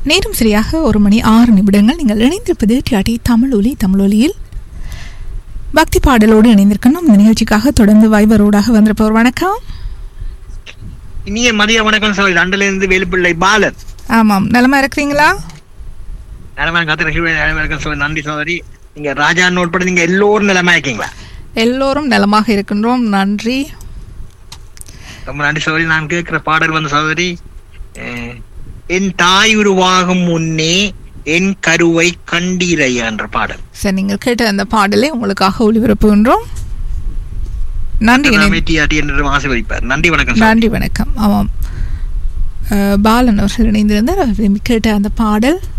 நேரம் சரியாக ஒரு மணி ஆறு நிமிடங்கள் நீங்கள் இணைந்திருப்பது டிஆர்டி தமிழ் ஒலி தமிழ் ஒலியில் பக்தி பாடலோடு இணைந்திருக்கணும் இந்த நிகழ்ச்சிக்காக தொடர்ந்து வைபரோடாக வந்திருப்பவர் வணக்கம் இனிய மதிய வணக்கம் சோழி லண்டன்ல இருந்து வேலுப்பிள்ளை பாலன் ஆமாம் நலமா இருக்கிறீங்களா நிலமா காத்து நிலமா இருக்க சோழி நன்றி சோதரி நீங்க ராஜா உட்பட நீங்க எல்லோரும் நிலமா இருக்கீங்களா எல்லோரும் நலமாக இருக்கின்றோம் நன்றி ரொம்ப நன்றி சோதரி நான் கேட்கிற பாடல் வந்து சோதரி அஹ், என் தாய் உருவாகும் முன்னே என் கருவை கண்டீரையா என்ற பாடல் சரி நீங்கள் கேட்ட அந்த பாடலை உங்களுக்காக ஒளிபரப்புகின்றோம் நன்றி இணை- டிஆர்டி என்று ஆசீர்வதிப்பார் நன்றி வணக்கம் சோதரி. நன்றி வணக்கம் ஆமாம் அஹ், பாலன் அவர்கள் இணைந்திருந்தார் அவர் விரும்பி கேட்ட அந்த பாடல்